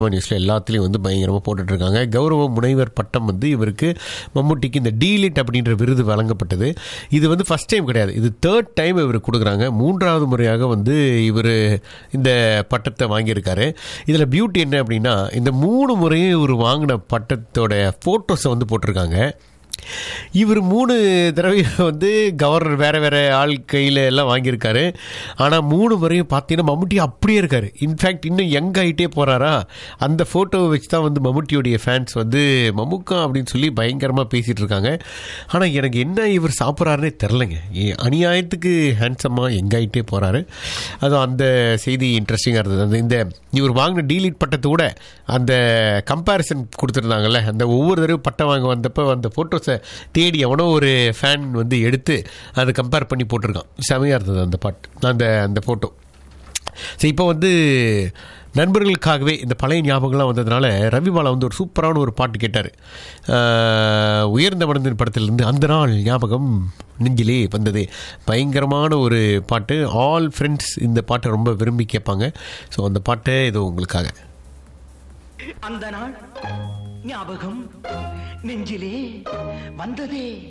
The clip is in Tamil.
நியூஸில் எல்லாத்துலேயும் வந்து பயங்கரமாக போட்டுட்ருக்காங்க கௌரவ முனைவர் பட்டம் வந்து இவருக்கு மம்முட்டிக்கு இந்த டீலிட் அப்படின்ற விருது வழங்கப்பட்டது இது வந்து ஃபஸ்ட் டைம் கிடையாது இது தேர்ட் டைம் இவருக்கு கொடுக்குறாங்க மூன்றாவது முறையாக வந்து இவர் இந்த பட்டத்தை வாங்கியிருக்காரு இதில் பியூட்டி என்ன அப்படின்னா இந்த மூணு முறையும் இவர் வாங்கின பட்டத்தோட ஃபோட்டோஸை வந்து போட்டிருக்காங்க இவர் மூணு தடவை வந்து கவர்னர் வேற வேற ஆள் கையில் எல்லாம் வாங்கியிருக்காரு ஆனால் மூணு முறையும் பார்த்தீங்கன்னா மம்முட்டி அப்படியே இருக்காரு இன்ஃபேக்ட் இன்னும் யங் ஆகிட்டே போகிறாரா அந்த ஃபோட்டோவை வச்சு தான் வந்து மம்முட்டியோடைய ஃபேன்ஸ் வந்து மம்முக்கா அப்படின்னு சொல்லி பயங்கரமாக பேசிகிட்டு இருக்காங்க ஆனால் எனக்கு என்ன இவர் சாப்பிட்றாருனே தெரிலங்க ஏ- அநியாயத்துக்கு ஹேண்ட்ஸமாக யங் ஆகிட்டே போகிறாரு அதுவும் அந்த செய்தி இன்ட்ரெஸ்டிங்காக இருந்தது அந்த இந்த இவர் வாங்கின டீலிட் பட்டத்தை விட அந்த கம்பேரிசன் கொடுத்துருந்தாங்கல்ல அந்த ஒவ்வொரு தடவை பட்டம் வாங்க வந்தப்போ அந்த ஃபோட்டோஸை தேடி எவனோ ஒரு ஃபேன் வந்து எடுத்து அதை கம்பேர் பண்ணி போட்டிருக்கான் செமையாக இருந்தது அந்த பாட்டு அந்த அந்த ஃபோட்டோ ஸோ இப்போ வந்து நண்பர்களுக்காகவே இந்த பழைய ஞாபகம்லாம் வந்ததுனால ரவிபாலா வந்து ஒரு சூப்பரான ஒரு பாட்டு கேட்டார் உயர்ந்த மனதின் படத்திலிருந்து அந்த நாள் ஞாபகம் நெஞ்சிலே வந்ததே பயங்கரமான ஒரு பாட்டு ஆல் ஃப்ரெண்ட்ஸ் இந்த பாட்டை ரொம்ப விரும்பி கேட்பாங்க ஸோ அந்த பாட்டை இது உங்களுக்காக அந்த நாள் ஞாபகம் நெஞ்சிலே வந்ததே